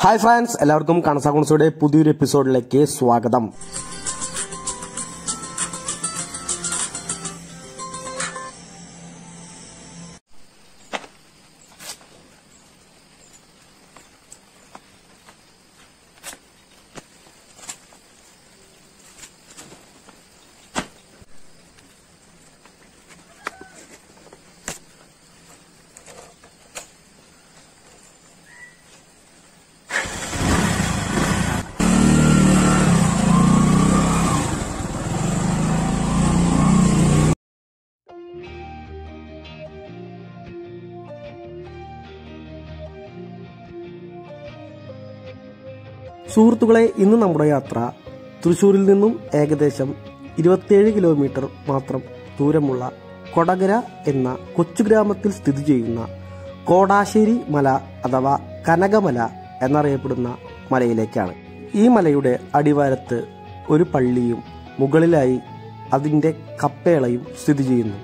Hi France എല്ലാവർക്കും കണസാകുൺസയുടെ പുതിയൊരു എപ്പിസോഡിലേക്ക് സ്വാഗതം സുഹൃത്തുക്കളെ ഇന്ന് നമ്മുടെ യാത്ര തൃശൂരിൽ നിന്നും ഏകദേശം ഇരുപത്തിയേഴ് കിലോമീറ്റർ മാത്രം ദൂരമുള്ള കൊടകര എന്ന കൊച്ചു ഗ്രാമത്തിൽ സ്ഥിതി ചെയ്യുന്ന കോടാശ്ശേരി മല അഥവാ കനകമല എന്നറിയപ്പെടുന്ന മലയിലേക്കാണ് ഈ മലയുടെ അടിവാരത്ത് ഒരു പള്ളിയും മുകളിലായി അതിൻ്റെ കപ്പേളയും സ്ഥിതി ചെയ്യുന്നു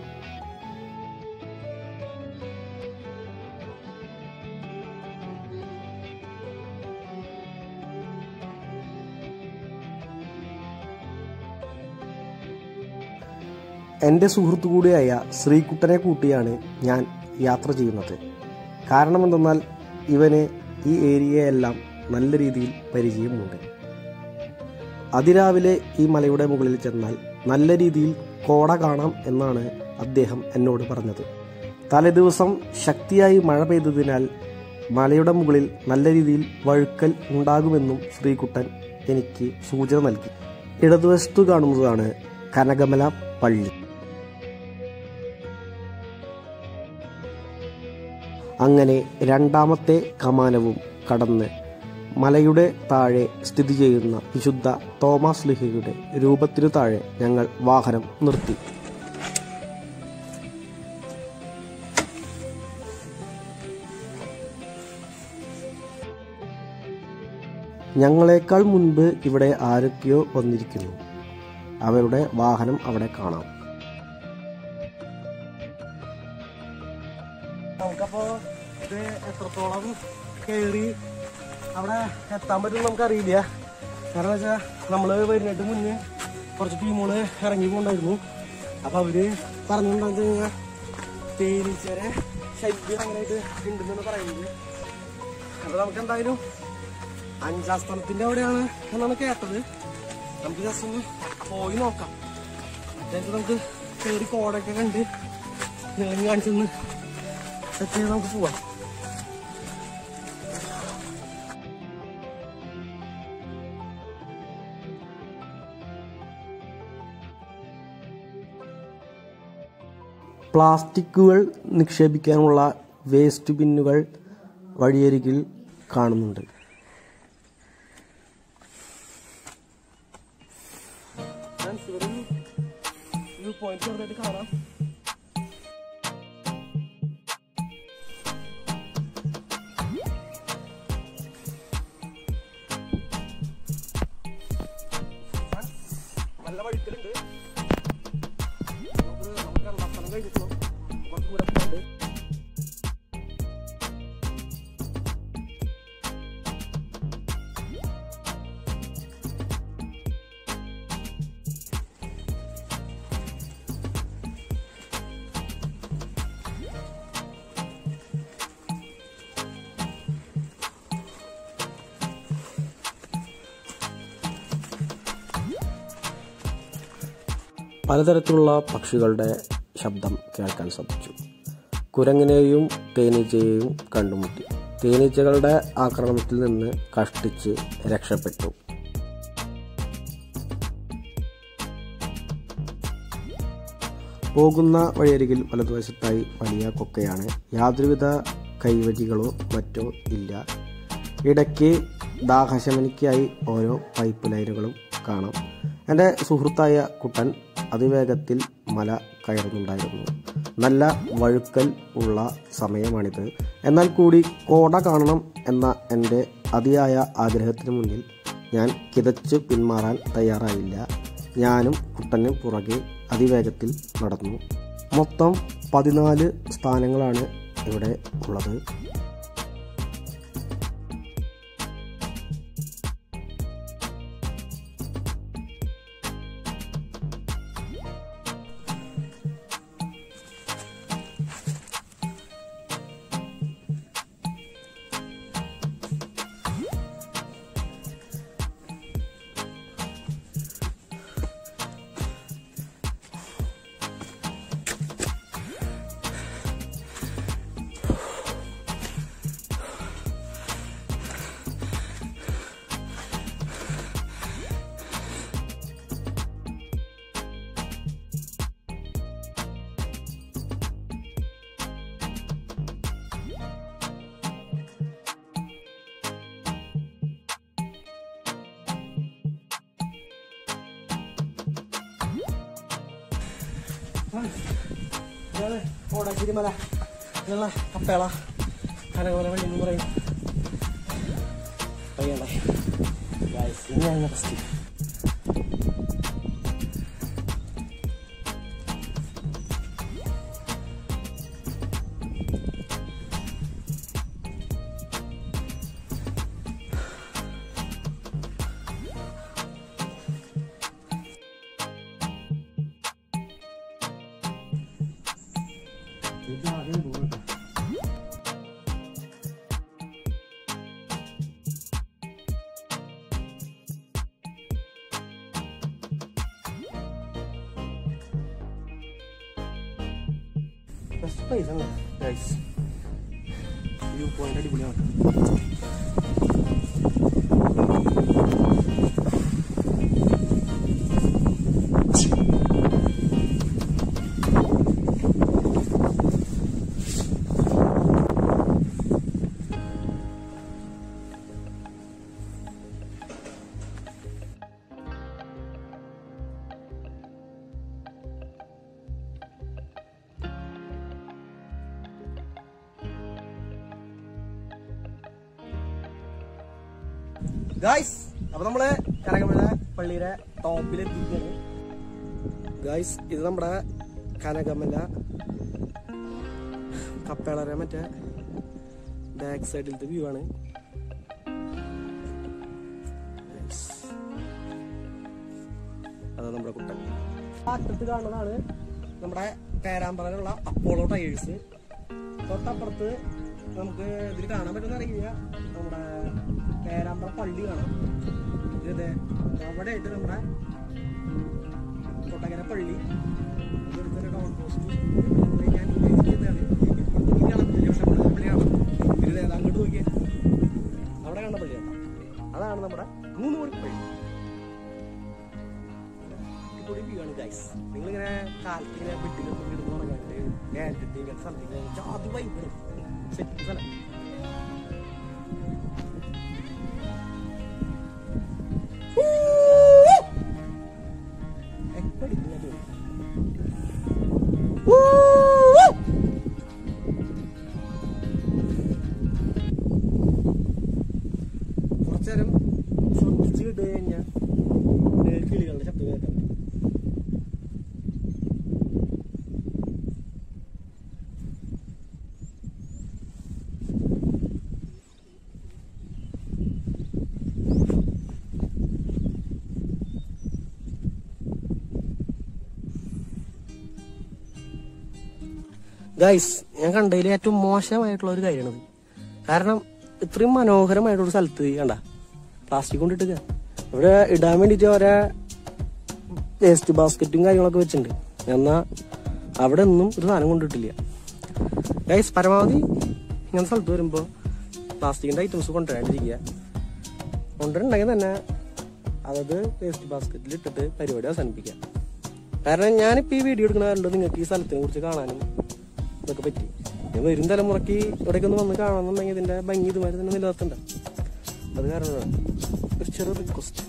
എൻ്റെ സുഹൃത്തു കൂടിയായ ശ്രീകുട്ടനെ കൂട്ടിയാണ് ഞാൻ യാത്ര ചെയ്യുന്നത് കാരണം എന്തെന്നാൽ ഇവന് ഈ ഏരിയയെല്ലാം നല്ല രീതിയിൽ പരിചയമുണ്ട് അതിരാവിലെ ഈ മലയുടെ മുകളിൽ ചെന്നാൽ നല്ല രീതിയിൽ കോട കാണാം എന്നാണ് അദ്ദേഹം എന്നോട് പറഞ്ഞത് തലേദിവസം ശക്തിയായി മഴ പെയ്തതിനാൽ മലയുടെ മുകളിൽ നല്ല രീതിയിൽ വഴുക്കൽ ഉണ്ടാകുമെന്നും ശ്രീകുട്ടൻ എനിക്ക് സൂചന നൽകി ഇടതുവശത്തു കാണുന്നതാണ് കനകമല പള്ളി അങ്ങനെ രണ്ടാമത്തെ കമാനവും കടന്ന് മലയുടെ താഴെ സ്ഥിതി ചെയ്യുന്ന വിശുദ്ധ തോമസ് ലിഹയുടെ രൂപത്തിനു താഴെ ഞങ്ങൾ വാഹനം നിർത്തി ഞങ്ങളെക്കാൾ മുൻപ് ഇവിടെ ആരൊക്കെയോ വന്നിരിക്കുന്നു അവരുടെ വാഹനം അവിടെ കാണാം നമുക്കപ്പോ ഇത് എത്രത്തോളം കയറി അവിടെ എത്താൻ പറ്റും നമുക്കറിയില്ല കാരണം വെച്ചാൽ നമ്മൾ വരുന്നിട്ട് മുന്നേ കുറച്ച് ടീമുകള് ഇറങ്ങി പോണ്ടായിരുന്നു അപ്പൊ അവര് പറഞ്ഞിട്ടുണ്ടെന്ന് കഴിഞ്ഞാൽ തേനീച്ചരെ ശല്യം ഭയങ്കരമായിട്ട് ഉണ്ടെന്നാണ് പറയുന്നത് അപ്പൊ നമുക്ക് എന്തായാലും അഞ്ചാം സ്ഥലത്തിന്റെ അവിടെയാണ് എന്നാണ് കേട്ടത് നമുക്ക് ജസ്റ്റ് ഒന്ന് പോയി നോക്കാം എന്നിട്ട് നമുക്ക് കയറി കോടൊക്കെ കണ്ട് നിലങ്ങി കാണിച്ചൊന്ന് സെറ്റ് ചെയ്ത് നമുക്ക് പോവാം പ്ലാസ്റ്റിക്കുകൾ നിക്ഷേപിക്കാനുള്ള വേസ്റ്റ് ബിന്നുകൾ വഴിയരികിൽ കാണുന്നുണ്ട് പോയിന്റ് ചെറുതായിട്ട് കാണാം നല്ല വഴിക്കലുണ്ട് നമുക്ക് നമുക്ക് രണ്ടാം സ്ഥലം കഴിഞ്ഞിട്ട് കുറച്ച് ദൂരം പോകാനുണ്ട് പലതരത്തിലുള്ള പക്ഷികളുടെ ശബ്ദം കേൾക്കാൻ സാധിച്ചു കുരങ്ങിനെയും തേനീച്ചയെയും കണ്ടുമുട്ടി തേനീച്ചകളുടെ ആക്രമണത്തിൽ നിന്ന് കഷ്ടിച്ച് രക്ഷപ്പെട്ടു പോകുന്ന വഴിയരികിൽ വലതുവശത്തായി വലിയ കൊക്കയാണ് യാതൊരുവിധ കൈവഴികളോ മറ്റോ ഇല്ല ഇടയ്ക്ക് ദാഹശമനിക്കായി ഓരോ പൈപ്പ് ലൈനുകളും കാണാം എൻ്റെ സുഹൃത്തായ കുട്ടൻ അതിവേഗത്തിൽ മല കയറുന്നുണ്ടായിരുന്നു നല്ല വഴുക്കൽ ഉള്ള സമയമാണിത് എന്നാൽ കൂടി കോട കാണണം എന്ന എൻ്റെ അതിയായ ആഗ്രഹത്തിന് മുന്നിൽ ഞാൻ കിതച്ച് പിന്മാറാൻ തയ്യാറായില്ല ഞാനും കുട്ടനും പുറകെ അതിവേഗത്തിൽ നടന്നു മൊത്തം പതിനാല് സ്ഥാനങ്ങളാണ് ഇവിടെ ഉള്ളത് ഇതാണ് ഓടാശ്ശേരി മല ഇതുള്ള കപ്പേള കനകമല വഴി എന്ന് പറയും പയ്യണ്ടേ ഗായ്സ് ഇനിയാണ് ഫസ്റ്റ് ഇത് ആദ്യം പോകും ബെസ്റ്റ് പ്ലേസ് ആണ് ഗൈസ് വ്യൂ പോയിന്റ് അടിപൊളിയാണ് ഗായ്സ് അപ്പൊ നമ്മള് കനകമല പള്ളിയുടെ ടോപ്പിൽ എത്തിയിരിക്കുകയാണ് ഗായ്സ് ഇത് നമ്മുടെ കനകമല കപ്പേളര മറ്റേ ബാക്ക് സൈഡിലത്തെ വ്യൂ ആണ് Guys. അതാ നമ്മുടെ കുട്ടൻ അറ്റത്ത് കാണുന്നതാണ് നമ്മുടെ പേരാമ്പ്രയിലുള്ള അപ്പോളോ ടയേഴ്സ് തൊട്ടപ്പുറത്ത് നമുക്ക് ഇതിൽ കാണാൻ പറ്റുന്ന അറിയില്ല നമ്മുടെ പേരാമ്പ്ര പള്ളി കാണാം ഇത് അവിടെ ആയിട്ട് നമ്മുടെ കൊട്ടകര പള്ളി ഇവിടുത്തെ ടൗൺ പോസ്റ്റ് ഞാൻ ഉദ്ദേശിക്കുന്നതാണ് ഇനി കാണത്തില്ല പക്ഷെ നമ്മുടെ പള്ളി കാണാം ഇത് ഏതാ അങ്ങോട്ട് നോക്കിയേ അവിടെ കാണുന്ന പള്ളി കാണാം അതാണ് നമ്മുടെ മൂന്ന് കോടി പള്ളി അടിപൊളി വ്യൂ ആണ് ഗൈസ് നിങ്ങളിങ്ങനെ കാലത്ത് ഇങ്ങനെ വീട്ടിലൊന്നും കിടന്ന് ഉറങ്ങാണ്ട് കേട്ടിട്ട് ഇങ്ങനെ സ്ഥലത്തേക്ക് ജാതി വൈബ് സെറ്റ് സ്ഥലം എപ്പടിക്കുന്നത് കുറച്ചേരം ശ്രദ്ധിച്ച് കിട്ടു കഴിഞ്ഞാൽ കിളികളുടെ ശബ്ദം കേൾക്കാം ഗൈസ് ഞാൻ കണ്ടതിൽ ഏറ്റവും മോശമായിട്ടുള്ള ഒരു കാര്യമാണത് കാരണം ഇത്രയും മനോഹരമായിട്ടുള്ള സ്ഥലത്ത് കണ്ട പ്ലാസ്റ്റിക് കൊണ്ടിട്ട് ഇവിടെ ഇടാൻ വേണ്ടിയിട്ട് ഓരോ വേസ്റ്റ് ബാസ്ക്കറ്റും കാര്യങ്ങളൊക്കെ വെച്ചിട്ടുണ്ട് എന്നാ അവിടെ ഒന്നും ഒരു സാധനം കൊണ്ടിട്ടില്ല ഗൈസ് പരമാവധി ഇങ്ങനത്തെ സ്ഥലത്ത് വരുമ്പോൾ പ്ലാസ്റ്റിക്കിന്റെ ഐറ്റംസ് കൊണ്ടുവരാണ്ടിരിക്കുക കൊണ്ടുവരുന്നുണ്ടെങ്കിൽ തന്നെ അതത് വേസ്റ്റ് ബാസ്ക്കറ്റിൽ ഇട്ടിട്ട് പരിപാടി അവസാനിപ്പിക്കുക കാരണം ഞാനിപ്പോൾ ഈ വീഡിയോ എടുക്കണ നിങ്ങൾക്ക് ഈ സ്ഥലത്തിനെ കുറിച്ച് കാണാനും ഇതൊക്കെ പറ്റി ഞാൻ വരും തലമുറയ്ക്ക് ഇവിടേക്ക് ഒന്ന് വന്ന് കാണണമെന്നുണ്ടെങ്കിൽ ഇതിന്റെ ഭംഗി ഇതുമാതിരി തന്നെ നിലനിർത്തണ്ട അത് കാരണമാണ് ഒരു ചെറിയ റിക്വസ്റ്റ്